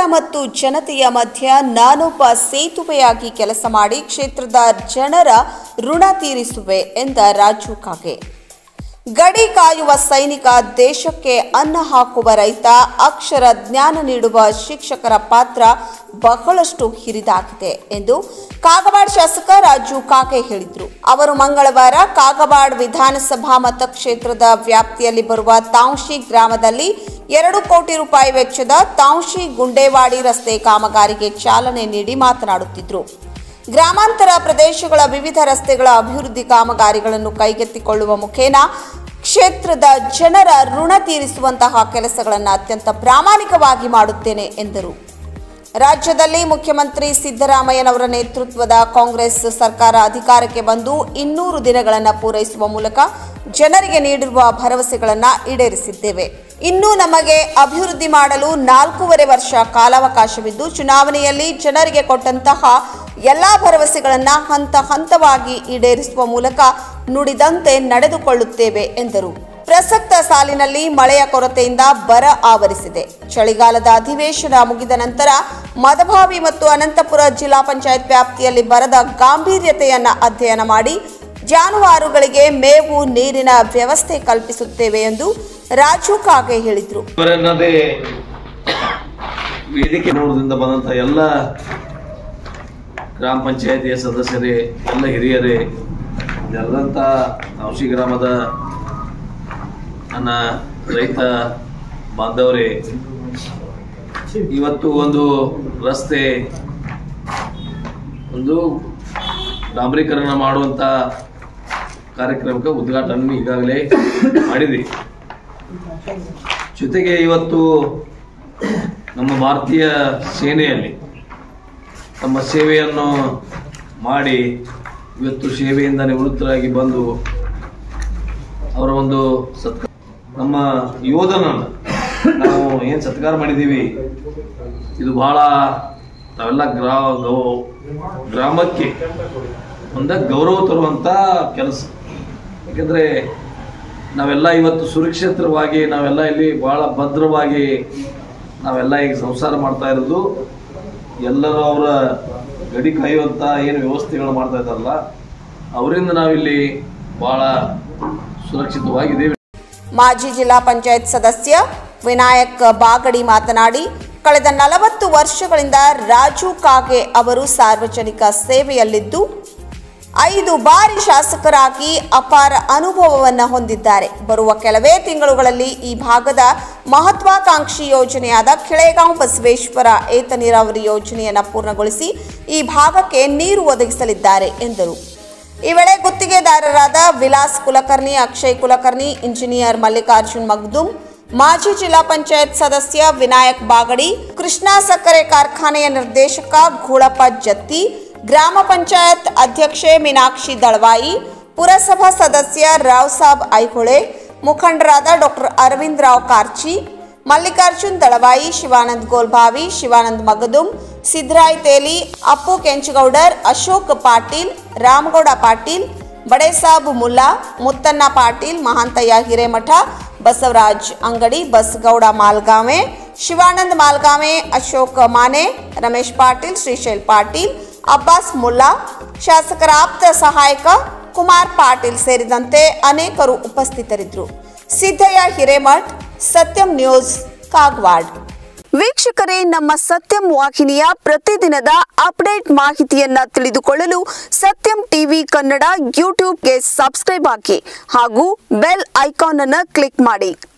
ಮತ್ತು ಜನತೆಯ ಮಧ್ಯ ನಾನೊಬ್ಬ ಸೇತುವೆಯಾಗಿ ಕೆಲಸ ಮಾಡಿ ಕ್ಷೇತ್ರದ ಜನರ ಋಣ ತೀರಿಸುವೆ ಎಂದ ರಾಜು ಕಾಗೆ ಗಡಿ ಕಾಯುವ ಸೈನಿಕ ದೇಶಕ್ಕೆ ಅನ್ನ ಹಾಕುವ ರೈತ ಅಕ್ಷರ ಜ್ಞಾನ ನೀಡುವ ಶಿಕ್ಷಕರ ಪಾತ್ರ ಬಹಳಷ್ಟು ಹಿರಿದಾಗಿದೆ ಎಂದು ಕಾಗವಾಡ ಶಾಸಕ ರಾಜು ಕಾಕೆ ಹೇಳಿದರು ಅವರು ಮಂಗಳವಾರ ಕಾಗವಾಡ ವಿಧಾನಸಭಾ ಮತಕ್ಷೇತ್ರದ ವ್ಯಾಪ್ತಿಯಲ್ಲಿ ಬರುವ ತಾಂಶಿ ಗ್ರಾಮದಲ್ಲಿ ಎರಡು ಕೋಟಿ ರೂಪಾಯಿ ವೆಚ್ಚದ ತಾಂಶಿ ಗುಂಡೇವಾಡಿ ರಸ್ತೆ ಕಾಮಗಾರಿಗೆ ಚಾಲನೆ ನೀಡಿ ಮಾತನಾಡುತ್ತಿದ್ದರು ಗ್ರಾಮಾಂತರ ಪ್ರದೇಶಗಳ ವಿವಿಧ ರಸ್ತೆಗಳ ಅಭಿವೃದ್ಧಿ ಕಾಮಗಾರಿಗಳನ್ನು ಕೈಗೆತ್ತಿಕೊಳ್ಳುವ ಮುಖೇನ ಕ್ಷೇತ್ರದ ಜನರ ಋಣ ತೀರಿಸುವಂತಹ ಕೆಲಸಗಳನ್ನು ಅತ್ಯಂತ ಪ್ರಾಮಾಣಿಕವಾಗಿ ಮಾಡುತ್ತೇನೆ ಎಂದರು ರಾಜ್ಯದಲ್ಲಿ ಮುಖ್ಯಮಂತ್ರಿ ಸಿದ್ದರಾಮಯ್ಯನವರ ನೇತೃತ್ವದ ಕಾಂಗ್ರೆಸ್ ಸರ್ಕಾರ ಅಧಿಕಾರಕ್ಕೆ ಬಂದು ಇನ್ನೂರು ದಿನಗಳನ್ನು ಪೂರೈಸುವ ಮೂಲಕ ಜನರಿಗೆ ನೀಡಿರುವ ಭರವಸೆಗಳನ್ನು ಈಡೇರಿಸಿದ್ದೇವೆ ಇನ್ನು ನಮಗೆ ಅಭಿವೃದ್ಧಿ ಮಾಡಲು ನಾಲ್ಕೂವರೆ ವರ್ಷ ಕಾಲಾವಕಾಶವಿದ್ದು ಚುನಾವಣೆಯಲ್ಲಿ ಜನರಿಗೆ ಕೊಟ್ಟಂತಹ ಎಲ್ಲಾ ಭರವಸೆಗಳನ್ನು ಹಂತ ಹಂತವಾಗಿ ಈಡೇರಿಸುವ ಮೂಲಕ ನುಡಿದಂತೆ ನಡೆದುಕೊಳ್ಳುತ್ತೇವೆ ಎಂದರು ಪ್ರಸಕ್ತ ಸಾಲಿನಲ್ಲಿ ಮಳೆಯ ಕೊರತೆಯಿಂದ ಬರ ಆವರಿಸಿದೆ ಚಳಿಗಾಲದ ಅಧಿವೇಶನ ಮುಗಿದ ನಂತರ ಮದಭಾವಿ ಮತ್ತು ಅನಂತಪುರ ಜಿಲ್ಲಾ ಪಂಚಾಯತ್ ವ್ಯಾಪ್ತಿಯಲ್ಲಿ ಬರದ ಗಾಂಭೀರ್ಯತೆಯನ್ನ ಅಧ್ಯಯನ ಮಾಡಿ ಜಾನುವಾರುಗಳಿಗೆ ಮೇವು ನೀರಿನ ವ್ಯವಸ್ಥೆ ಕಲ್ಪಿಸುತ್ತೇವೆ ಎಂದು ರಾಜು ಕಾಗೆ ಹೇಳಿದರು ಅವರನ್ನದೇ ವೇದಿಕೆ ನೋಡದಿಂದ ಬಂದಂತ ಎಲ್ಲ ಗ್ರಾಮ ಪಂಚಾಯತಿಯ ಸದಸ್ಯರೇ ಎಲ್ಲ ಹಿರಿಯರೇ ನೆರೆದಂತ ಔಷಿ ಗ್ರಾಮದ ನನ್ನ ರೈತ ಬಾಂಧವರೇ ಇವತ್ತು ಒಂದು ರಸ್ತೆ ಒಂದು ಡಾಂಬರೀಕರಣ ಮಾಡುವಂತ ಕಾರ್ಯಕ್ರಮಕ್ಕೆ ಉದ್ಘಾಟನೆ ಈಗಾಗಲೇ ಮಾಡಿದ್ವಿ ಜೊತೆಗೆ ಇವತ್ತು ನಮ್ಮ ಭಾರತೀಯ ಸೇನೆಯಲ್ಲಿ ತಮ್ಮ ಸೇವೆಯನ್ನು ಮಾಡಿ ಇವತ್ತು ಸೇವೆಯಿಂದ ನಿವೃತ್ತರಾಗಿ ಬಂದು ಅವರ ಒಂದು ಸತ್ಕಾರ ನಮ್ಮ ಯೋಧನನ್ನು ನಾವು ಏನು ಸತ್ಕಾರ ಮಾಡಿದ್ದೀವಿ ಇದು ಬಹಳ ನಾವೆಲ್ಲ ಗ್ರಾ ಗೌ ಗ್ರಾಮಕ್ಕೆ ಒಂದ ಗೌರವ ತರುವಂತ ಕೆಲಸ ಯಾಕಂದ್ರೆ ನಾವೆಲ್ಲ ಇವತ್ತು ಸುರಕ್ಷಿತವಾಗಿ ನಾವೆಲ್ಲ ಇಲ್ಲಿ ಬಹಳ ಭದ್ರವಾಗಿ ನಾವೆಲ್ಲ ಈಗ ಸಂಸಾರ ಮಾಡ್ತಾ ಇರೋದು ಎಲ್ಲರೂ ಅವರ ಗಡಿ ಕಾಯುವಂತ ಏನು ವ್ಯವಸ್ಥೆಗಳು ಮಾಡ್ತಾ ಇದ್ದಾರಲ್ಲ ಅವರಿಂದ ನಾವಿಲ್ಲಿ ಬಹಳ ಸುರಕ್ಷಿತವಾಗಿದ್ದೇವೆ ಮಾಜಿ ಜಿಲ್ಲಾ ಪಂಚಾಯತ್ ಸದಸ್ಯ ವಿನಾಯಕ್ ಬಾಗಡಿ ಮಾತನಾಡಿ ಕಳೆದ ನಲವತ್ತು ವರ್ಷಗಳಿಂದ ರಾಜು ಕಾಗೆ ಅವರು ಸಾರ್ವಜನಿಕ ಸೇವೆಯಲ್ಲಿದ್ದು ಐದು ಬಾರಿ ಶಾಸಕರಾಗಿ ಅಪಾರ ಅನುಭವವನ್ನು ಹೊಂದಿದ್ದಾರೆ ಬರುವ ಕೆಲವೇ ತಿಂಗಳುಗಳಲ್ಲಿ ಈ ಭಾಗದ ಮಹತ್ವಾಕಾಂಕ್ಷಿ ಯೋಜನೆಯಾದ ಕೆಳೆಗಾಂವ್ ಬಸವೇಶ್ವರ ಏತ ನೀರಾವರಿ ಯೋಜನೆಯನ್ನು ಪೂರ್ಣಗೊಳಿಸಿ ಈ ಭಾಗಕ್ಕೆ ನೀರು ಒದಗಿಸಲಿದ್ದಾರೆ ಎಂದರು ಈ ವೇಳೆ ಗುತ್ತಿಗೆದಾರರಾದ ವಿಲಾಸ್ ಕುಲಕರ್ಣಿ ಅಕ್ಷಯ್ ಕುಲಕರ್ಣಿ ಇಂಜಿನಿಯರ್ ಮಲ್ಲಿಕಾರ್ಜುನ್ ಮಗ್ದುಮ್ ಮಾಜಿ ಜಿಲ್ಲಾ ಪಂಚಾಯತ್ ಸದಸ್ಯ ವಿನಾಯಕ್ ಬಾಗಡಿ ಕೃಷ್ಣಾ ಸಕ್ಕರೆ ಕಾರ್ಖಾನೆಯ ನಿರ್ದೇಶಕ ಘೋಳಪ್ಪ ಜತ್ತಿ ಗ್ರಾಮ ಪಂಚಾಯತ್ ಅಧ್ಯಕ್ಷೆ ಮೀನಾಕ್ಷಿ ದಳವಾಯಿ ಪುರಸಭಾ ಸದಸ್ಯ ರಾವ್ ಸಾಬ್ ಐಹೊಳೆ ಮುಖಂಡರಾದ ಡಾಕ್ಟರ್ ಅರವಿಂದ್ ರಾವ್ ಕಾರ್ಚಿ ಮಲ್ಲಿಕಾರ್ಜುನ್ ದಳವಾಯಿ ಶಿವಾನಂದ್ ಗೋಲ್ಭಾವಿ ಶಿವಾನಂದ್ ಮಗದುಂ ಸಿದ್ದರಾಯ್ ತೇಲಿ ಅಪ್ಪು ಕೆಂಚಗೌಡರ್ ಅಶೋಕ್ ಪಾಟೀಲ್ ರಾಮಗೌಡ ಪಾಟೀಲ್ ಬಡೇಸಾಬ್ ಮುಲ್ಲಾ ಮುತ್ತಣ್ಣ ಪಾಟೀಲ್ ಮಹಾಂತಯ್ಯ ಹಿರೇಮಠ ಬಸವರಾಜ್ ಅಂಗಡಿ ಬಸಗೌಡ ಮಾಲ್ಗಾವೆ ಶಿವಾನಂದ್ ಮಾಲ್ಗಾವೆ ಅಶೋಕ್ ಮಾನೆ ರಮೇಶ್ ಪಾಟೀಲ್ ಶ್ರೀಶೈಲ್ ಪಾಟೀಲ್ ಅಬ್ಬಾಸ್ ಮುಲ್ಲಾ ಶಾಸಕರ ಆಪ್ತ ಸಹಾಯಕ ಕುಮಾರ್ ಪಾಟೀಲ್ ಸೇರಿದಂತೆ ಅನೇಕರು ಉಪಸ್ಥಿತರಿದ್ದರು ಸಿದ್ದಯ್ಯ ಹಿರೇಮಠ್ ಸತ್ಯಂ ನ್ಯೂಸ್ ಕಾಗವಾಡ್ ವೀಕ್ಷಕರೇ ನಮ್ಮ ಸತ್ಯಂ ವಾಹಿನಿಯ ಪ್ರತಿದಿನದ ಅಪ್ಡೇಟ್ ಮಾಹಿತಿಯನ್ನ ತಿಳಿದುಕೊಳ್ಳಲು ಸತ್ಯಂ ಟಿವಿ ಕನ್ನಡ ಯೂಟ್ಯೂಬ್ಗೆ ಸಬ್ಸ್ಕ್ರೈಬ್ ಹಾಕಿ ಹಾಗೂ ಬೆಲ್ ಐಕಾನ್ ಅನ್ನು ಕ್ಲಿಕ್ ಮಾಡಿ